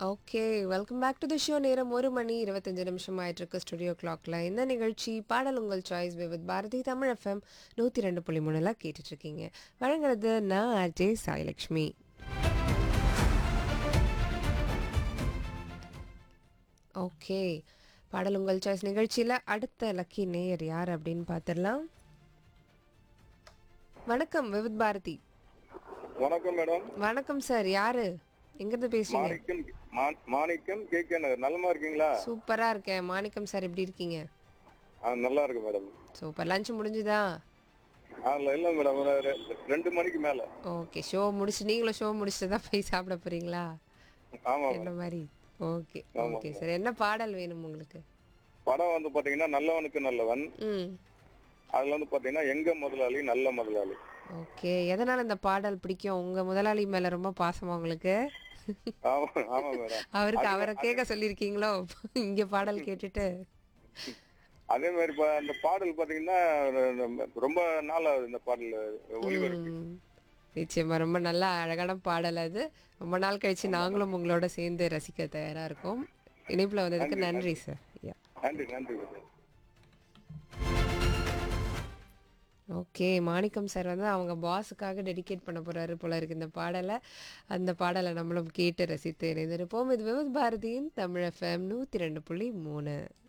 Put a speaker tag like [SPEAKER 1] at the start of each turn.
[SPEAKER 1] Okay welcome back to the show நேரம் ஒரு மணி இருபத்தஞ்சு நிமிஷம் ஆயிட்டு இருக்கு ஸ்டுடியோ கிளாக்ல இந்த நிகழ்ச்சி பாடல் உங்கள் choice with Bharathi Tamil FM நூற்றி ரெண்டு புள்ளி மூணுல கேட்டுட்டு இருக்கீங்க வழங்குறது நான் அஜய் சாய்லக்ஷ்மி ஓகே பாடல் உங்கள் சாய்ஸ் நிகழ்ச்சியில் அடுத்த லக்கி நேயர் யார் அப்படின்னு பார்த்துடலாம் வணக்கம் விவித் பாரதி
[SPEAKER 2] வணக்கம் மேடம்
[SPEAKER 1] வணக்கம் சார் யாரு எங்கிருந்து பேசுறீங்க
[SPEAKER 2] மாணிக்கம் மா- மாணிக்கம் கே கே நகர் நலமா இருக்கீங்களா
[SPEAKER 1] சூப்பரா இருக்கேன் மாணிக்கம் சார் எப்படி இருக்கீங்க
[SPEAKER 2] ஆ நல்லா இருக்கு மேடம்
[SPEAKER 1] சூப்பர் லஞ்ச் முடிஞ்சுதா
[SPEAKER 2] ஆ இல்ல இல்ல மேடம் ஒரு ரெ- ரெண்டு மணிக்கு மேல
[SPEAKER 1] ஓகே ஷோ முடிச்சு நீங்களும் ஷோ முடிச்சுட்டு தான் போய் சாப்பிட போறீங்களா
[SPEAKER 2] ஆமா
[SPEAKER 1] என்ன
[SPEAKER 2] மேடம்
[SPEAKER 1] மாதிரி ஓகே ஓகே சார் என்ன பாடல் வேணும் உங்களுக்கு
[SPEAKER 2] படம் வந்து பாத்தீங்கன்னா நல்லவனுக்கு நல்லவன்
[SPEAKER 1] ம்
[SPEAKER 2] அதுல வந்து பாத்தீங்கன்னா எங்க முதலாளி நல்ல முதலாளி
[SPEAKER 1] ஓகே எதனால இந்த பாடல் பிடிக்கும் உங்க முதலாளி மேல ரொம்ப பாசமா உங்களுக்கு
[SPEAKER 2] ஆமா ஆமா மேடம்
[SPEAKER 1] அவருக்கு அவரை கேட்க சொல்லியிருக்கீங்களோ இங்க பாடல் கேட்டுட்டு
[SPEAKER 2] அதே மாதிரி பா- அந்த பாடல் பாத்தீங்கன்னா ரொம்ப நாள் ஆகுது இந்த பாடல் ஒளிபரப்பு
[SPEAKER 1] ம். நிச்சயமா ரொம்ப நல்ல அழகான பாடல் அது ரொம்ப நாள் கழிச்சு நாங்களும் உங்களோட சேர்ந்து ரசிக்க தயாரா இருக்கோம் இணைப்புல வந்ததுக்கு நன்றி சார் யா
[SPEAKER 2] நன்றி நன்றி மேடம்
[SPEAKER 1] ஓகே மாணிக்கம் சார் வந்து அவங்க பாஸுக்காக டெடிகேட் பண்ண போறாரு போல இருக்கு இந்த பாடலை அந்த பாடலை நம்மளும் கேட்டு ரசித்து இணைந்திருப்போம் இது விவத் பாரதியின் தமிழ் எஃப்எம் நூற்றி ரெண்டு புள்ளி மூணு